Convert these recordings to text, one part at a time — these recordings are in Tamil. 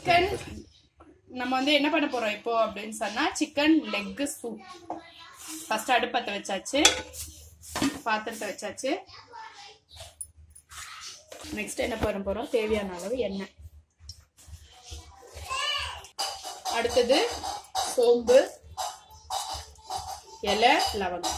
சிக்கன் நம்ம வந்து என்ன பண்ண போறோம் இப்போ அப்படின்னு சொன்னா சிக்கன் லெக் சூப் ஃபர்ஸ்ட் அடுப்பத்தை வச்சாச்சு பாத்திரத்தை வச்சாச்சு நெக்ஸ்ட் என்ன பண்ண போறோம் தேவையான அளவு எண்ணெய் அடுத்தது சோம்பு இலை லவங்கம்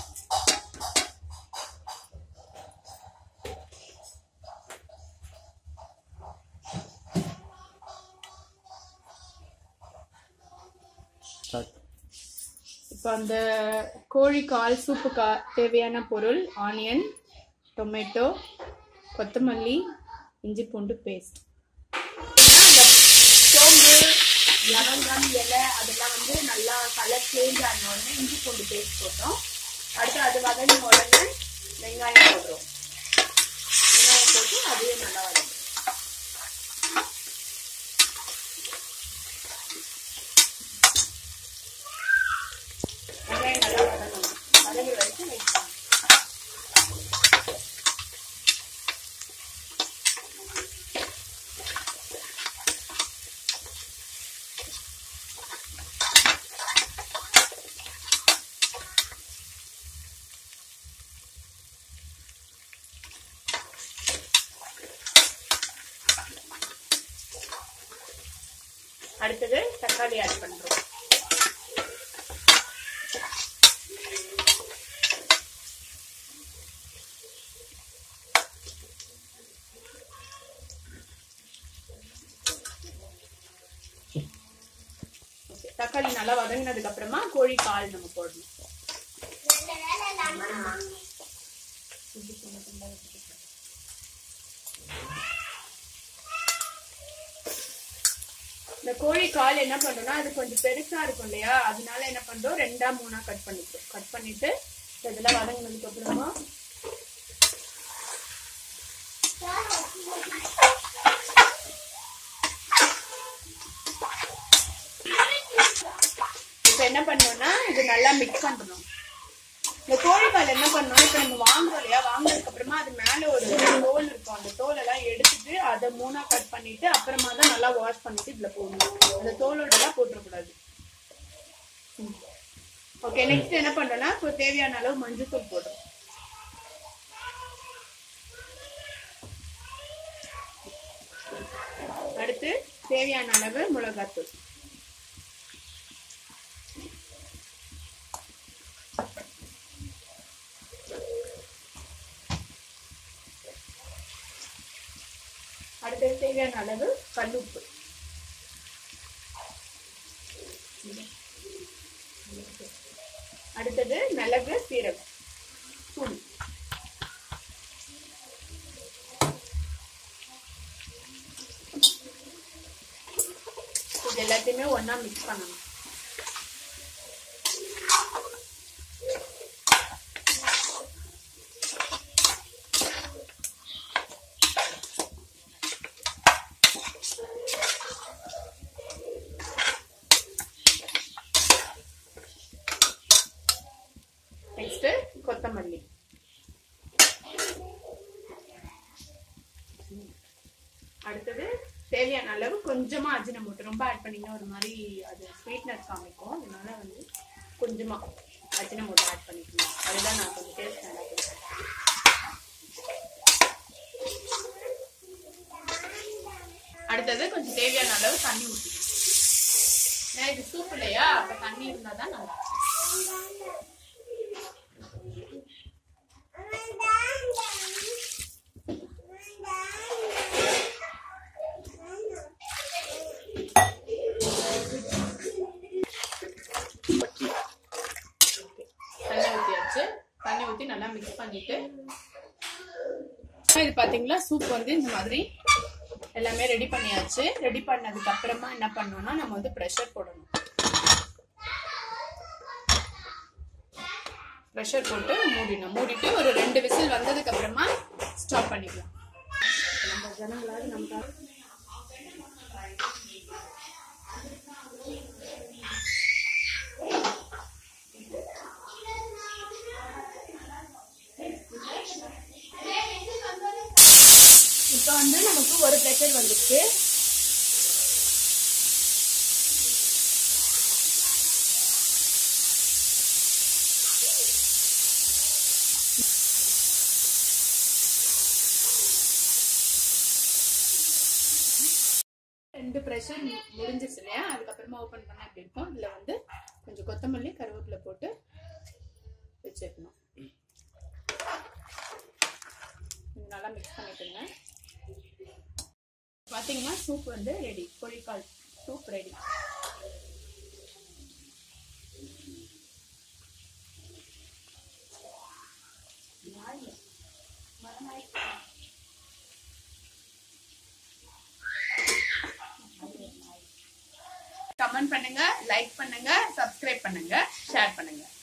இப்போ அந்த கோழி கால் சூப்பு கா தேவையான பொருள் ஆனியன் டொமேட்டோ கொத்தமல்லி இஞ்சி பூண்டு பேஸ்ட் அந்த சோம்பு லவங்கம் இலை அதெல்லாம் வந்து நல்லா கலர் சேஞ்ச் ஆன உடனே இஞ்சி பூண்டு பேஸ்ட் போட்டோம் அடுத்து அது வதங்கின உடனே வெங்காயம் போடுறோம் வெங்காயம் போட்டு அதையும் நல்லா வதங்கும் வெங்காயம் நல்லா வதங்கணும் வதங்குற வரைக்கும் வெயிட் பண்ணணும் அடுத்தது தக்காளி ஆட் பண்றோம் Okay, தக்காளி நல்லா வதங்கினதுக்கு அப்புறமா கோழி கால் நம்ம போடணும் இந்த கோழி கால் என்ன பண்றோம்னா அது கொஞ்சம் பெருசா இருக்கும் இல்லையா அதனால என்ன பண்றோம் ரெண்டா மூணா கட் பண்ணிக்கிறோம் கட் பண்ணிட்டு இதெல்லாம் வதங்கினதுக்கு அப்புறமா இப்ப என்ன பண்ணோம்னா இது நல்லா மிக்ஸ் பண்ணணும் இந்த கோழிக்கால் என்ன பண்ணணும் இப்ப நம்ம வாங்குறோம் இல்லையா வாங்குனதுக்கு அப்புறமா அது மேல ஒரு தோல் இருக்கும் அந்த தோல் எல்லாம் எடுத்துட்டு அதை மூணா கட் பண்ணிட்டு அப்புறமா தான் நல்லா வாஷ் பண்ணிட்டு இதுல போடணும் அந்த தோலோட எல்லாம் போட்டுறக்கூடாது ஓகே நெக்ஸ்ட் என்ன பண்றோம்னா இப்போ தேவையான அளவு மஞ்சள் தூள் போடுறோம் அடுத்து தேவையான அளவு மிளகாத்தூள் அடுத்தது தேவையான அளவு கல்லுப்பு அடுத்தது மிளகு சீரகம் தூள் இது எல்லாத்தையுமே ஒண்ணா மிக்ஸ் பண்ணணும் நெக்ஸ்ட் கொத்தமல்லி அடுத்தது தேவையான அளவு கொஞ்சமா அஜினமோட்டோ ரொம்ப ஆட் பண்ணீங்கன்னா ஒரு மாதிரி அது ஸ்வீட்னஸ் காமிக்கும் அதனால வந்து கொஞ்சமா அஜினமோட்டோ ஆட் பண்ணிக்கணும் அதுதான் நான் கொஞ்சம் டேஸ்ட் நல்லா கொடுப்பேன் அடுத்தது கொஞ்சம் தேவையான அளவு தண்ணி ஊற்றிக்கணும் ஏன்னா இது சூப் இல்லையா அப்ப தண்ணி இருந்தா தான் நல்லா இருக்கும். தண்ணி ஊற்றியாச்சு தண்ணி ஊற்றி நல்லா மிக்ஸ் பண்ணிட்டு இது பாத்தீங்களா சூப் வந்து இந்த மாதிரி எல்லாமே ரெடி பண்ணியாச்சு ரெடி பண்ணதுக்கு அப்புறமா என்ன பண்ணணும்னா நம்ம வந்து ப்ரெஷர் போடணும் ப்ரெஷர் போட்டு மூடிடணும் மூடிட்டு ஒரு ரெண்டு விசில் வந்ததுக்கு அப்புறமா ஸ்டாப் பண்ணிக்கலாம் நம்ம ஜனங்களாவது நமக்காக இப்போ வந்து நமக்கு ஒரு ப்ரெஷர் வந்துருக்கு ரெண்டு ப்ரெஷர் முடிஞ்சிருச்சு இல்லையா அதுக்கப்புறமா ஓப்பன் பண்ணா இப்படி இருக்கும் இதுல வந்து கொஞ்சம் கொத்தமல்லி கருவேப்பிலை போட்டு வச்சிருக்கணும் இது நல்லா மிக்ஸ் பண்ணிட்டுங்க பாத்தீங்கன்னா சூப் வந்து ரெடி கோழிக்கால் சூப் ரெடி கமெண்ட் பண்ணுங்க லைக் பண்ணுங்க சப்ஸ்கிரைப் பண்ணுங்க ஷேர் பண்ணுங்க